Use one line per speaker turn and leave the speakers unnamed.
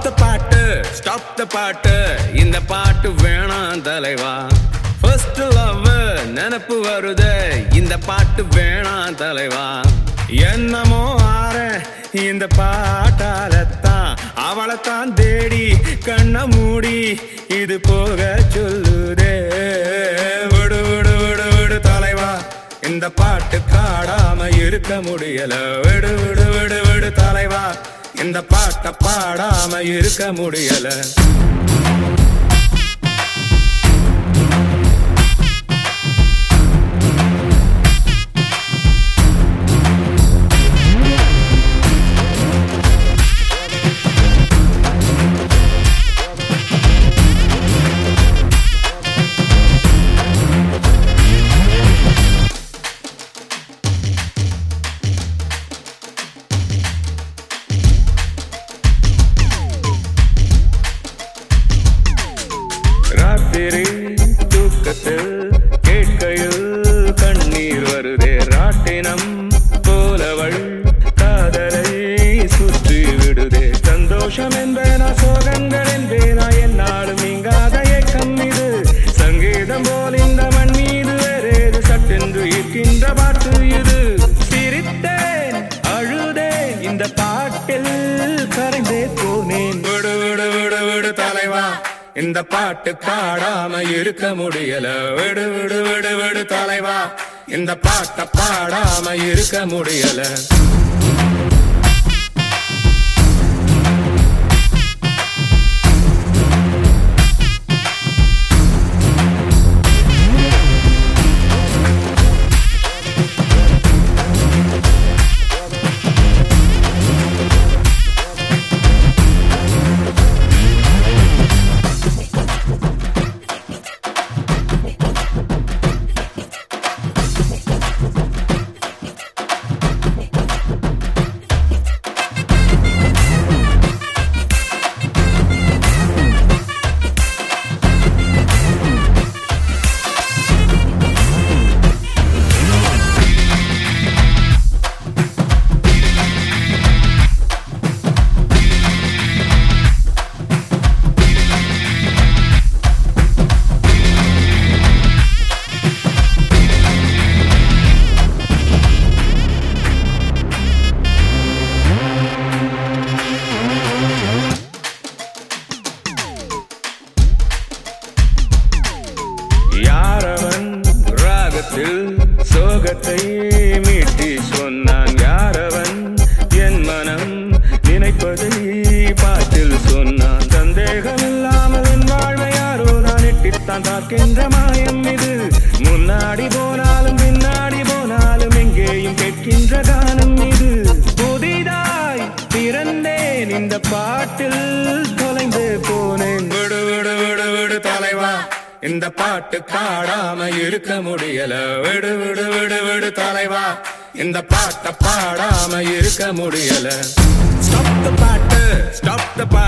த பாட்டு stop the பாட்டு இந்த பாட்டு வேணாம் தலைவா ஃபர்ஸ்ட் லவ் நினப்பு வருது இந்த பாட்டு வேணாம் தலைவா என்னமோ ஆற இந்த பாட்டாலத்தான் அவளைத்தான் தேடி கண்ண மூடி இது போக சொல்லுதே விடு விடு விடு விடு தலைவா இந்த பாட்டு காடாம இருக்க முடியல விடு விடு விடு விடு தலைவா இந்த பாட்டை பாடாம இருக்க முடியல ராத்திரி தூக்கத்தில் கேட்கையில் கண்ணீர் வருதே ராட்டினம் போலவள் காதலை சுற்றி விடுதே சந்தோஷம் என்பேனா சோகங்கள் என்பேனா என்னாலும் நீங்காத ஏக்கம் இது சங்கீதம் போல் இந்த மண் மீது வேறேது சட்டென்று இருக்கின்ற பாட்டு இது சிரித்தேன் அழுதேன் இந்த பாட்டில் கரைந்தே போனேன் விடு விடு விடு விடு தலைவா இந்த பாட்டு பாடாம இருக்க முடியல விடு விடு விடு விடு தலைவா இந்த பாட்டை பாடாம இருக்க முடியல யாரவன் ராகத்தில் சோகத்தை மீட்டி சொன்னான் யாரவன் என் மனம் நினைப்பதை பாட்டில் சொன்னான் சந்தேகம் இல்லாமல் என் வாழ்வை யாரோ நான் எட்டித்தான் பார்க்கின்ற மாயம் இது முன்னாடி போனாலும் பின்னாடி போனாலும் எங்கேயும் கேட்கின்ற கானம் இது புதிதாய் பிறந்தேன் இந்த பாட்டில் தொலைந்து போனேன் விடு விடு விடு விடு தலைவா இந்த பாட்டு பாடாம இருக்க முடியல விடு விடு விடு விடு தலைவா இந்த பாட்டை பாடாம இருக்க முடியல ஸ்டாப் த பாட்டு ஸ்டாப் த பாட்டு